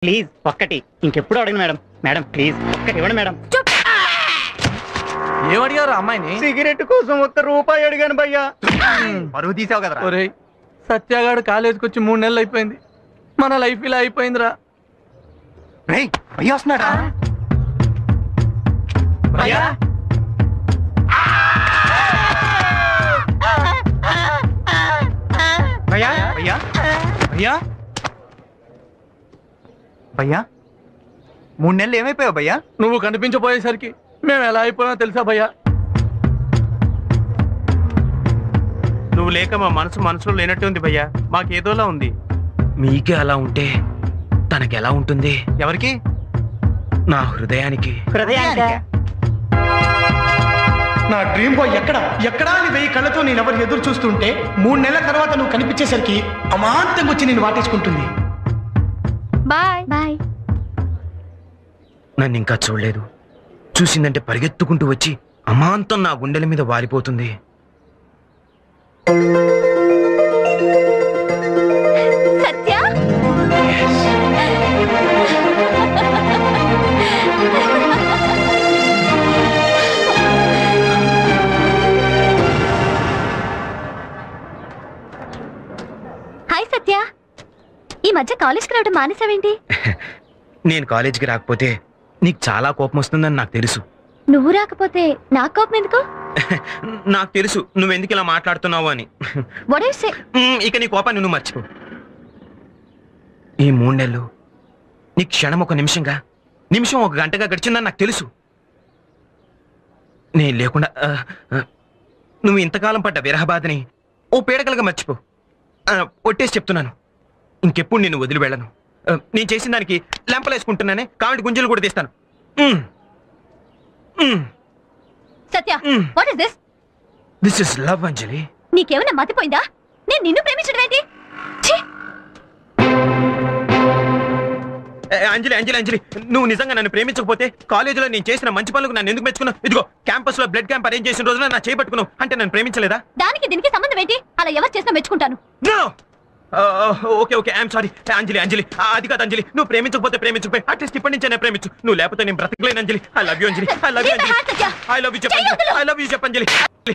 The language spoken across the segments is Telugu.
ప్లీజ్ ఒక్కటి ఇంకెప్పుడు అడగను మేడం మేడం ప్లీజ్ ఒక్కటి ఇవ్వండి మేడం ఏమడిగారు అమ్మాయిని సిగరెట్ కోసం ఒక్క రూపాయి అడిగాను భయ్యా పరువు తీసావు కదరా ఒరేయ్ సత్యాగాడు కాలేజీకి వచ్చి మూడు నెలలు అయిపోయింది మన లైఫ్ ఇలా అయిపోయిందిరా రేయ్ భయ్య వస్తున్నాడా భయ్యా భయ్యా భయ్యా భయ్యా భయ్యా మూడు నెలలు ఏమైపోయావు భయ్యా నువ్వు కనిపించబోయేసరికి మేము ఎలా అయిపోయామో తెలుసా భయ్యా నువ్వు లేక మా మనసు మనసులో లేనట్టు ఉంది భయ్యా మాకేదోలా ఉంది మీకే అలా ఉంటే తనకి ఎలా ఉంటుంది ఎవరికి నా హృదయానికి హృదయానికి నా డ్రీమ్ బాయ్ ఎక్కడ ఎక్కడా అని వెయ్యి కళ్ళతో నేను ఎవరు ఎదురు చూస్తుంటే మూడు నెలల తర్వాత నువ్వు కనిపించేసరికి అమాంతంగా వచ్చి నేను వాటేసుకుంటుంది బాయ్ బాయ్ నన్ను ఇంకా చూడలేదు చూసిందంటే పరిగెత్తుకుంటూ వచ్చి అమాంతం నా గుండెల మీద వాలిపోతుంది సత్య హాయ్ సత్య ఈ మధ్య కాలేజ్కి రావడం మానేసావేంటి నేను కాలేజీకి రాకపోతే నీకు చాలా కోపం వస్తుందని నాకు తెలుసు నువ్వు రాకపోతే నా కోపం ఎందుకు నాకు తెలుసు నువ్వెందుకు ఇలా మాట్లాడుతున్నావు అని వాట్ సే మ్, ఇక నీ కోపాన్ని నువ్వు మర్చిపో ఈ మూడు నెలలు నీ క్షణం ఒక నిమిషంగా నిమిషం ఒక గంటగా గడిచిందని నాకు తెలుసు నేను లేకుండా ఆ, ఆ, నువ్వు ఇంతకాలం పడ్డ విరహ బాధని ఓ పీడకలుగా మర్చిపో ఆ, ఒట్టేసి చెప్తున్నాను ఇంకెప్పుడు నేను వదిలి వెళ్ళను ఆ, నేను చేసిన దానికి లెంపలేసుకుంటున్నానే కావిడి గుంజలు కూడా తీస్తాను hmm. Hmm. Satya hmm. What is this this is love Anjali నీకేమైనా మతిపోయిందా నేను నిన్ను ప్రేమించడం ఏంటి ఛీ! ఏ, అంజలి అంజలి అంజలి నువ్వు నిజంగా నన్ను ప్రేమించకపోతే కాలేజీలో నేను చేసిన మంచి పనులకు నన్ను ఎందుకు మెచ్చుకున్నావు ఇదిగో క్యాంపస్ లో బ్లడ్ క్యాంప్ అరేంజ్ చేసిన రోజున నా చేపట్టుకున్నావు అంటే నన్ను ప్రేమించలేదా దానికి దీనికి సంబంధం ఏంటి అలా ఎవరు చేసినా మెచ్చుకుంటాను No! ఆ, okay okay I'm sorry Anjali Anjali ఆ, అది కాదు అంజలి నువ్వు ప్రేమించకపోతే ప్రేమించకపోయి అట్లీస్ట్ ఇప్పటి నుంచే నేను ప్రేమించు నువ్వు లేకపోతే నేను బ్రతకలేను Anjali I love you Anjali I love you Leave my Anjali hand, Satya. I love you చెప్పండి చెయ్యొద్దు. ఐ లవ్ యూ చెప్పంజలి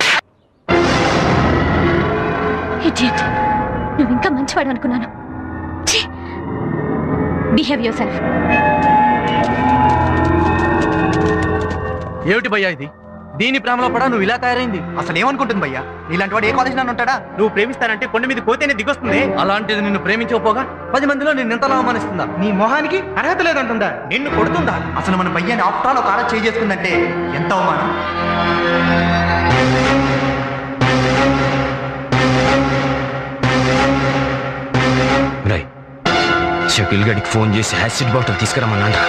ఇడియట్ నువ్వు ఇంకా మంచివాడు అనుకున్నాను బిహేవ్ యువర్ సెల్ఫ్ ఏమిటి భయ్యా ఇది దీని ప్రేమలో పడా నువ్వు ఇలా తయారైంది అసలు ఏమనుకుంటుంది భయ్యా నీలాంటి వాడు ఏ కాలేజ్ నన్ను ఉంటాడా నువ్వు ప్రేమిస్తానంటే కొండ మీద పోతేనే దిగొస్తుంది అలాంటిది నిన్ను ప్రేమించకపోగా పది మందిలో నిన్ను ఎంతలా అవమానిస్తుందా నీ మొహానికి అర్హత లేదంటుందా నిన్ను కొడుతుందా అసలు మన భయ్యాని ఆఫ్టర్ ఒక ఆడ చేయి చేసుకుందంటే ఎంత అవమానం రై షకీల్ గడికి ఫోన్ చేసి యాసిడ్ బాటిల్ తీసుకురమ్మన్నాడా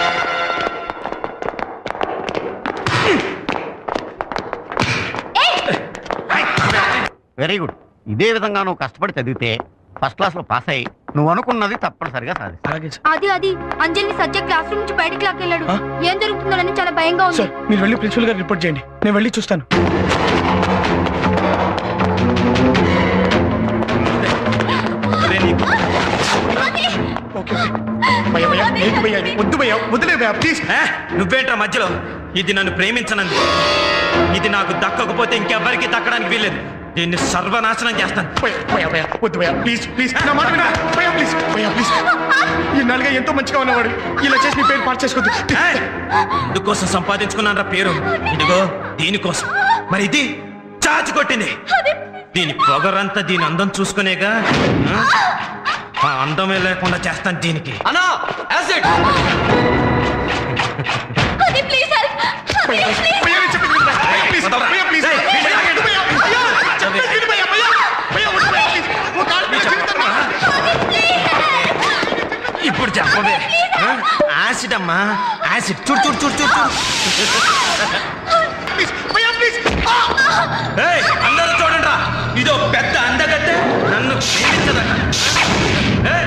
వెరీ గుడ్ ఇదే విధంగా నువ్వు కష్టపడి చదివితే ఫస్ట్ క్లాస్ లో పాస్ అయ్యి నువ్వు అనుకున్నది తప్పనిసరిగా సాధిస్తావు అలాగే సార్ అది అది అంజలిని సత్య క్లాస్ రూమ్ నుంచి బయటికి లాక్కెళ్ళాడు ఆ? ఏం జరుగుతుందోనని చాలా భయంగా ఉంది సార్ మీరు వెళ్ళి ప్రిన్సిపల్ గారు రిపోర్ట్ చేయండి నేను వెళ్ళి చూస్తాను రే, నీకు ఓకే ఓకే భయ్యా భయ్యా ఏంటి భయ్యా ఇది? వద్దు భయ్యా వదిలే భయ్యా ప్లీజ్ ఏ, నువ్వేంట్రా మధ్యలో ఇది నన్ను ప్రేమించనంది ఇది నాకు దక్కకపోతే ఇంకెవ్వరికి దక్కడానికి వీల్లేదు దీన్ని సర్వనాశనం చేస్తాను భయ్యా భయ్యా భయ్యా వద్దు భయ్యా ప్లీజ్ ప్లీజ్ నా మాట వినా భయ్యా ప్లీజ్ భయ్యా ప్లీజ్ ఈ నాలుగా ఎంతో మంచిగా ఉన్నవాడు ఇలా చేసి నీ పేరు పాటు చేసుకోవద్దు ఏయ్! ఎందుకోసం సంపాదించుకున్నారా పేరు ఇదిగో దీనికోసం మరి ఇది చాచి కొట్టింది దీని పొగరంతా దీని అందం చూసుకునేగా ఆ? ఆ అందమే లేకుండా చేస్తాను దీనికి అన్నా యాసిడ్ అది ప్లీజ్ సార్ భయ్యా భయ్యా నేను చెప్పింది విను భయ్యా ప్లీజ్ భయ్యా ప్లీజ్ ఏయ్, భయ్యా వద్దు భయ్యా భయ్యా చెప్పేది విను భయ్యా భయ్యా భయ్యా వద్దు భయ్యా ప్లీజ్ ఓ కాల్ మీద జీవితాన్ని ఇప్పుడు చెప్పవే ఆ? యాసిడ్ అమ్మా యాసిడ్ చూడు చూడు చూడు చూడు చూడు ప్లీజ్ భయ్యా ప్లీజ్ ఏయ్, అందరూ చూడండి ఇదో పెద్ద అందగత్తె నన్ను ప్రేమించదట ఏయ్!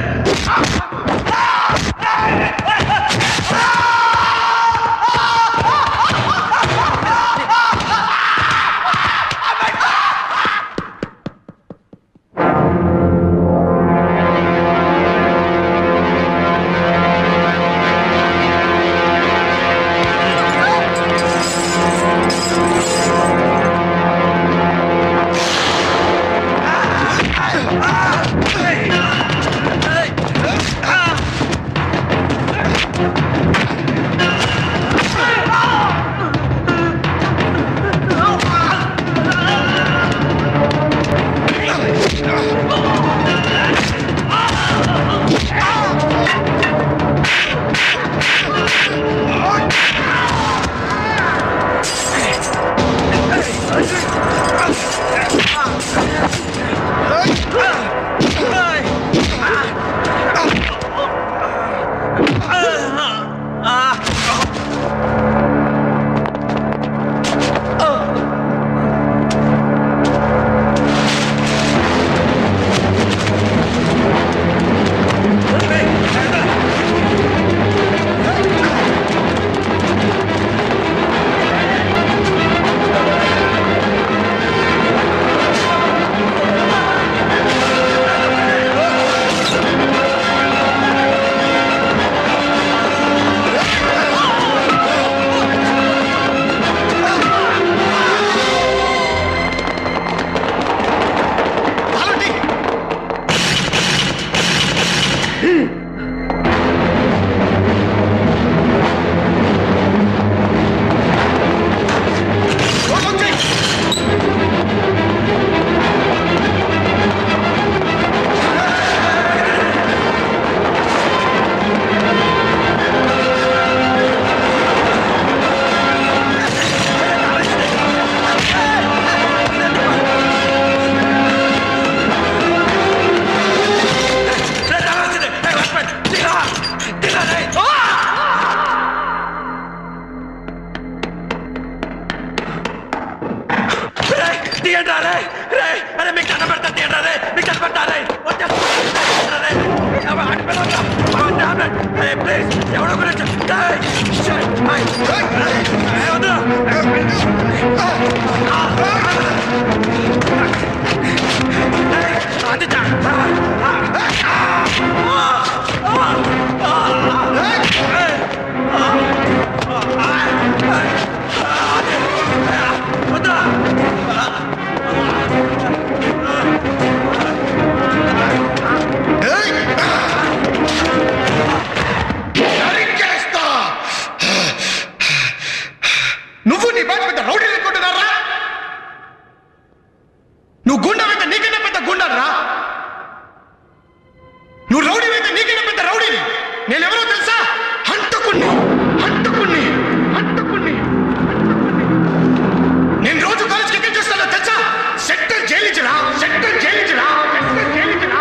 నువ్వు నీ బాధ పెద్ద రౌడీ అనుకుంటున్నారా నువ్వు గుండా అయితే నీకన్నా పెద్ద గుండరా నువ్వు రౌడీ అయితే నీకన్నా పెద్ద రౌడీని నేనెవరో తెలుసా హంతకుణ్ణి హంతకుణ్ణి హంతకుణ్ణి నేను రోజు కాలేజ్కి ఎక్కడ చూస్తానో తెలుసా సెక్టర్ జైలించరా సెక్టర్ జైలించరా సెక్టర్ జైలించరా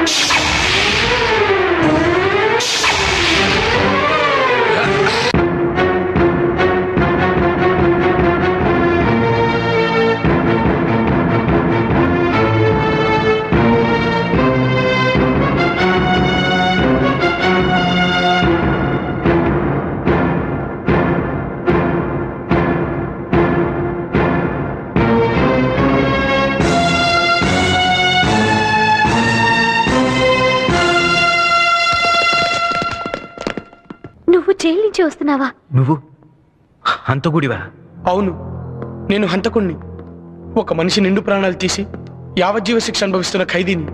నువ్వు జైలు నుంచి వస్తున్నావా నువ్వు హంతకుడివా అవును నేను హంతకుణ్ణి ఒక మనిషి నిండు ప్రాణాలు తీసి యావజ్జీవ శిక్ష అనుభవిస్తున్న ఖైదీని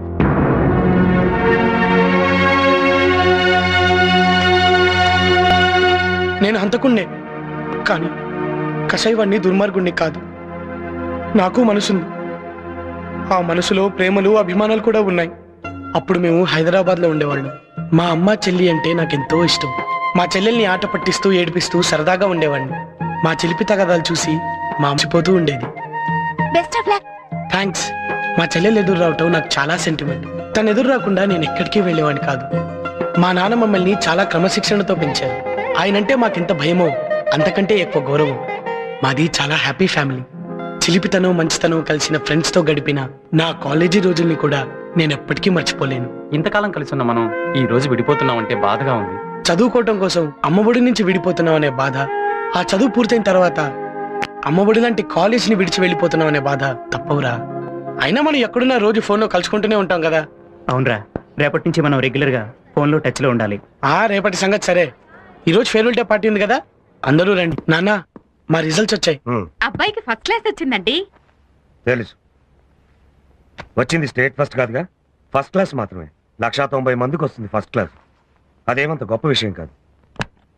నేను హంతకుణ్ణే కానీ కషాయవాణ్ణి దుర్మార్గుణ్ణి కాదు నాకు మనసుంది ఆ మనసులో ప్రేమలు అభిమానాలు కూడా ఉన్నాయి అప్పుడు మేము హైదరాబాద్లో ఉండేవాళ్ళం మా అమ్మ చెల్లి అంటే నాకెంతో ఇష్టం మా చెల్లెల్ని ఆట పట్టిస్తూ ఏడిపిస్తూ సరదాగా ఉండేవాడిని మా చిలిపి తగదాలు చూసి మాంచిపోతూ ఉండేది బెస్ట్ ఆఫ్ లక్ థ్యాంక్స్ మా చెల్లెలు ఎదురు రావటం నాకు చాలా సెంటిమెంట్ తను ఎదురు రాకుండా నేను ఎక్కడికి వెళ్ళేవాడిని కాదు మా నాన్న మమ్మల్ని చాలా క్రమశిక్షణతో పెంచారు ఆయనంటే మాకెంత భయమో అంతకంటే ఎక్కువ గౌరవం మాది చాలా హ్యాపీ ఫ్యామిలీ చిలిపితనం మంచితనం కలిసిన ఫ్రెండ్స్ తో గడిపిన నా కాలేజీ రోజుల్ని కూడా నేను ఎప్పటికీ మర్చిపోలేను ఇంతకాలం కలిసి ఉన్న మనం ఈ రోజు విడిపోతున్నామంటే బాధగా ఉంది చదువుకోవటం కోసం అమ్మఒడి నుంచి విడిపోతున్నాం అనే బాధ ఆ చదువు పూర్తయిన తర్వాత అమ్మఒడి లాంటి కాలేజీని విడిచి వెళ్ళిపోతున్నాం అనే బాధ తప్పవురా అయినా మనం ఎక్కడున్నా రోజు ఫోన్లో కలుసుకుంటూనే ఉంటాం కదా అవునరా రేపటి నుంచి మనం రెగ్యులర్ గా ఫోన్ లో టచ్ లో ఉండాలి ఆ రేపటి సంగతి సరే ఈరోజు ఫేర్వెల్ డే పార్టీ ఉంది కదా అందరూ రండి నాన్న మా రిజల్ట్స్ వచ్చాయి అబ్బాయికి ఫస్ట్ క్లాస్ వచ్చిందండి తెలుసు వచ్చింది స్టేట్ ఫస్ట్ కాదుగా ఫస్ట్ క్లాస్ మాత్రమే లక్షా తొంభై మందికి వస్తుంది ఫస్ట్ క్లాస్ అదేమంత గొప్ప విషయం కాదు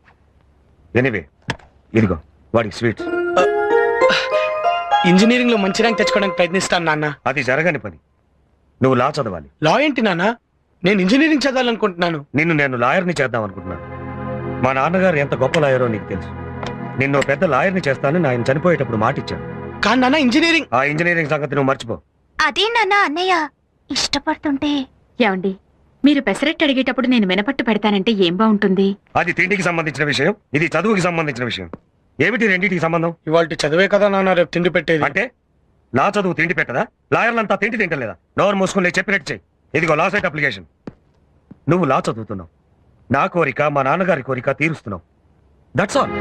ఎనివే ఇదిగో వాడికి స్వీట్స్ ఇంజనీరింగ్ లో మంచి ర్యాంక్ తెచ్చుకోవడానికి ప్రయత్నిస్తాను నాన్న అది జరగని పని నువ్వు లా చదవాలి లా ఏంటి నాన్న నేను ఇంజనీరింగ్ చదవాలనుకుంటున్నాను నిన్ను నేను లాయర్ని చేద్దాం అనుకుంటున్నాను మా నాన్నగారు ఎంత గొప్ప లాయరో నీకు తెలుసు నిన్ను ఓ పెద్ద లాయర్ని చేస్తానని ఆయన చనిపోయేటప్పుడు మాట ఇచ్చాను కానీ నాన్న ఇంజనీరింగ్ ఆ ఇంజనీరింగ్ సంగతి నువ్వు మర్చిపో అదే నాన్న అన్నయ్య ఇష్టపడుతుంటే ఏమండి మీరు పెసరట్టు అడిగేటప్పుడు నేను వినపట్టు పెడతానంటే ఏం బాగుంటుంది అది తిండికి సంబంధించిన విషయం ఇది చదువుకి సంబంధించిన విషయం ఏమిటి రెండింటికి సంబంధం ఇవాళ చదివే కదా నాన్న రేపు తిండి పెట్టేది అంటే నా చదువు తిండి పెట్టదా లాయర్లంతా తిండి తింటలేదా నోరు మూసుకుని లేచి చెప్పినట్టు చెయ్యి ఇదిగో లా సైట్ అప్లికేషన్ నువ్వు లా చదువుతున్నావు నా కోరిక మా నాన్నగారి కోరిక తీరుస్తున్నావు దట్స్ ఆల్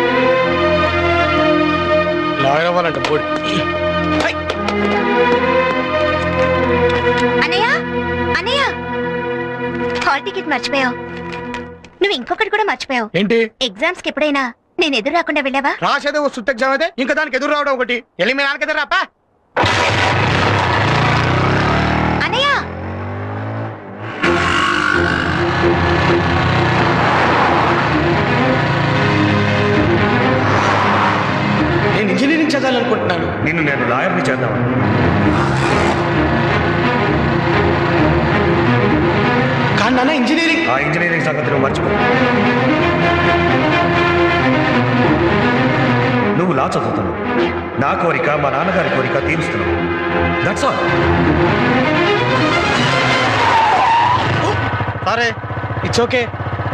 లాయర్ అవ్వాలంట బోర్డు అన్నయ్య అన్నయ్య హాల్ టికెట్ మర్చిపోయావు నువ్వు ఇంకొకటి కూడా మర్చిపోయావు ఏంటి ఎగ్జామ్స్ కి ఎప్పుడైనా నేను ఎదురు రాకుండా వెళ్ళావా రాసేదే ఓ సుత్త ఎగ్జామ్ అయితే ఇంకా దానికి ఎదురు రావడం ఒకటి వెళ్ళి మీ నాన్నకి ఎదురు రాపా అన్నయ్య నేను ఇంజనీరింగ్ చదవాలనుకుంటున్నాను నిన్ను నేను లాయర్ని చేద్దాం కానీ నాన్న ఇంజనీరింగ్ ఆ ఇంజనీరింగ్ సంగతి నువ్వు మర్చిపో నువ్వు లా చదువుతున్నావు నా కోరిక మా నాన్నగారి కోరిక తీరుస్తున్నావు దట్స్ ఆల్ సరే ఇట్స్ ఓకే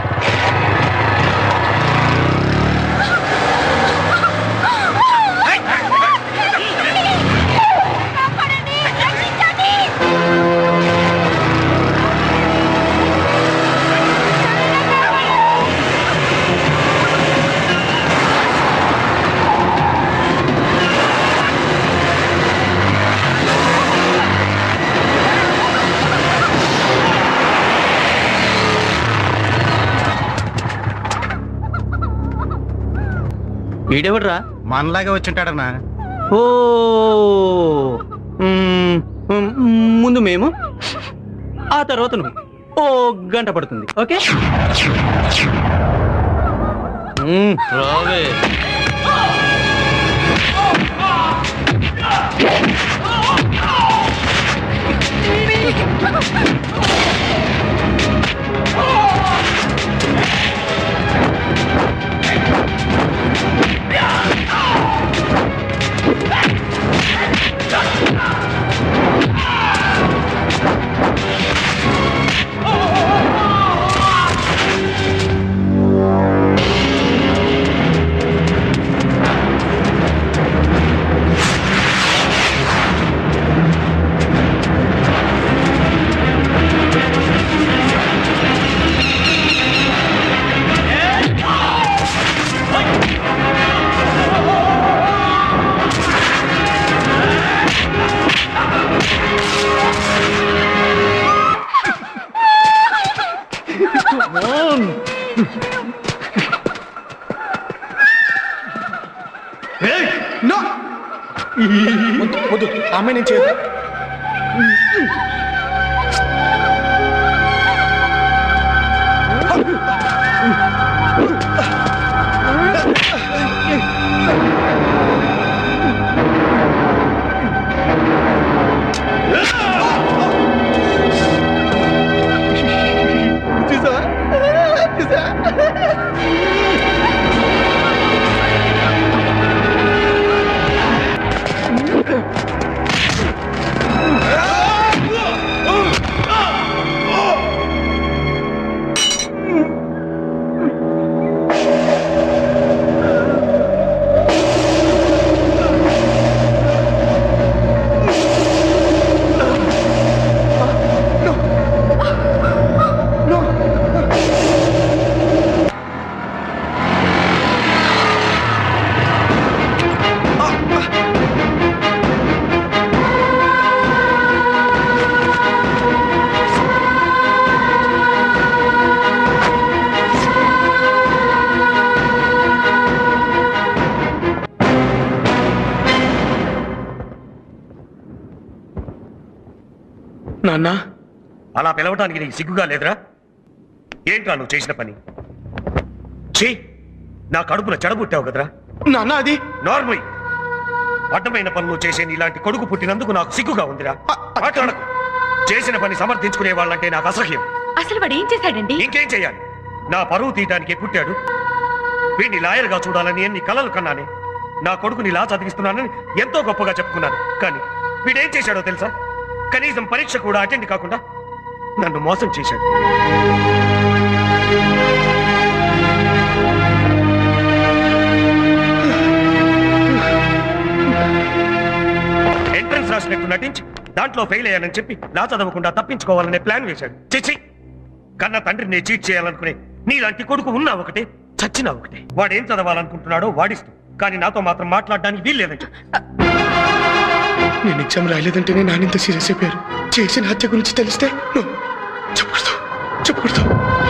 వీడెవడ్రా మనలాగే వచ్చింటాడన్నా ఓ మ్మ్, మ్మ్, ముందు మేము ఆ తర్వాత నువ్వు ఓ గంట పడుతుంది ఓకే మ్మ్, రావే నో వద్దు వద్దు ఆమె నేను చేయదు నాన్న అలా పిలవటానికి నీకు సిగ్గుగా లేదురా ఏంట్రా నువ్వు చేసిన పని చీ నా కడుపున చెడబుట్టావు కదరా నాన్న అది నార్మల్ అడ్డమైన పనులు చేసే ఇలాంటి కొడుకు పుట్టినందుకు నాకు సిగ్గుగా ఉందిరా మాట్లాడకు చేసిన పని సమర్థించుకునే వాళ్ళంటే నాకు అసహ్యం అసలు వాడు ఏం చేశాడండి ఇంకేం చెయ్యాలి నా పరువు తీయటానికి పుట్టాడు వీడిని లాయర్గా చూడాలని ఎన్ని కలలు కన్నానే నా కొడుకుని లా చదివిస్తున్నానని ఎంతో గొప్పగా చెప్పుకున్నాను కానీ వీడేం చేశాడో తెలుసా కనీసం పరీక్ష కూడా అటెండ్ కాకుండా నన్ను మోసం చేశాడు ఎంట్రన్స్ రాసినట్టు నటించి దాంట్లో ఫెయిల్ అయ్యానని చెప్పి లా చదవకుండా తప్పించుకోవాలనే ప్లాన్ వేశాడు చిచి కన్న తండ్రిని చీట్ చేయాలనుకునే నీలాంటి కొడుకు ఉన్నా ఒకటే చచ్చినా ఒకటే వాడేం చదవాలనుకుంటున్నాడో వాడిస్తూ కానీ నాతో మాత్రం మాట్లాడడానికి వీల్లేదని చెప్పు. నేను ఎగ్జామ్ రాయలేదంటేనే నానింత సీరియస్ అయిపోయారు చేసిన హత్య గురించి తెలిస్తే నువ్వు చెప్పకూడదు చెప్పకూడదు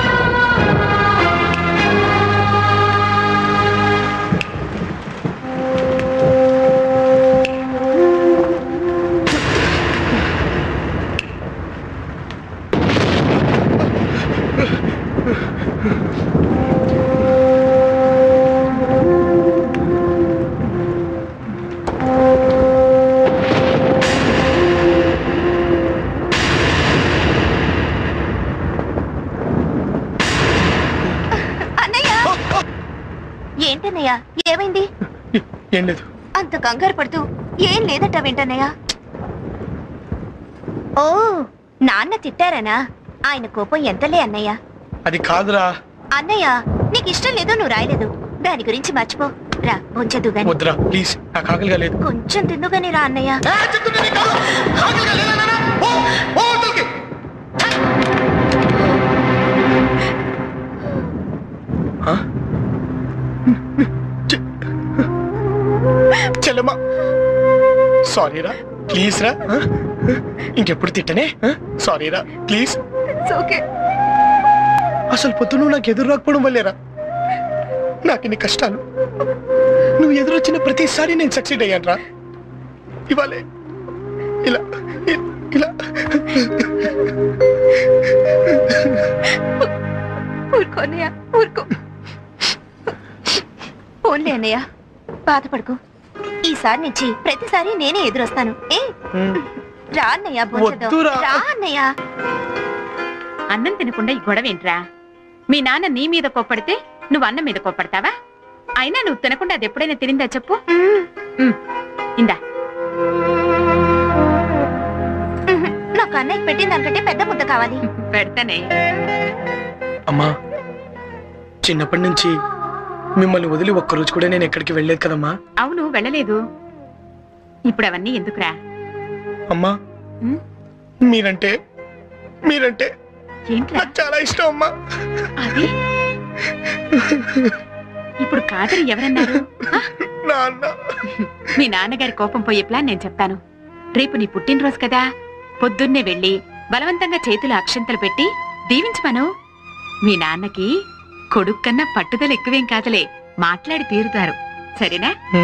అన్నయ్య ఏంటన్నయ్య ఏమైంది ఏం లేదు అంత కంగారు పడుతూ ఏం లేదట వెంటన్నయ్య ఓ నాన్న తిట్టారనా ఆయన కోపం ఎంతలే అన్నయ్య అది కాదురా అన్నయ్య నీకు ఇష్టం లేదో నువ్వు రాయలేదు దాని గురించి మర్చిపో రా ఉంచదు గాని వద్దురా ప్లీజ్ నాకు ఆకలిగా లేదు కొంచెం తిందుగాని రా అన్నయ్య ఆ? చె- చెల్లెమ్మా సారీ రా ప్లీజ్ రా ఆ? ఇంకెప్పుడు తిట్టనే సారీ రా ప్లీజ్ ఓకే అసలు పొద్దు నువ్వు నాకు ఎదురు రాకపోవడం వల్లేరా నాకు ఇన్ని కష్టాలు నువ్వు ఎదురొచ్చిన ప్రతిసారి నేను సక్సీడ్ అయ్యాను రా ఇవాళే ఇలా ఇ- ఇలా ఊరుకో అన్నయ్య ఊరుకో ఓన్లే అన్నయ్య బాధపడుకో ఈసారి నుంచి ప్రతిసారి నేనే ఎదురొస్తాను ఏ రా అన్నయ్య భోంచేద్దాం. వద్దురా. రా అన్నయ్య అన్నం తినకుండా ఈ గొడవ ఏంట్రా మీ నాన్న నీ మీద కోప్పడితే నువ్వు అన్నం మీద కోప్పడతావా అయినా నువ్వు తినకుండా అది ఎప్పుడైనా తినిందా చెప్పు ఉమ్, ఇందా ఉహు, నాకు అన్నయ్య పెట్టిన దానికంటే పెద్ద ముద్ద కావాలి పెడతానే అమ్మా చిన్నప్పటి నుంచి మిమ్మల్ని వదిలి ఒక్కరోజు కూడా నేను ఎక్కడికి వెళ్ళలేదు కదమ్మా అవును వెళ్ళలేదు ఇప్పుడు అవన్నీ ఎందుకురా అమ్మా ఉమ్, మీరంటే మీరంటే ఏంట్రా నాకు చాలా ఇష్టం అమ్మా అది ఇప్పుడు కాదని ఎవరన్నారు ఆ? నాన్న మీ నాన్నగారి కోపం పోయే ప్లాన్ నేను చెప్తాను రేపు నీ పుట్టినరోజు కదా పొద్దున్నే వెళ్ళి బలవంతంగా చేతులు అక్షంతలు పెట్టి దీవించమను మీ నాన్నకి కొడుక్కన్నా పట్టుదల ఎక్కువేం కాదులే మాట్లాడి తీరుతారు సరేనా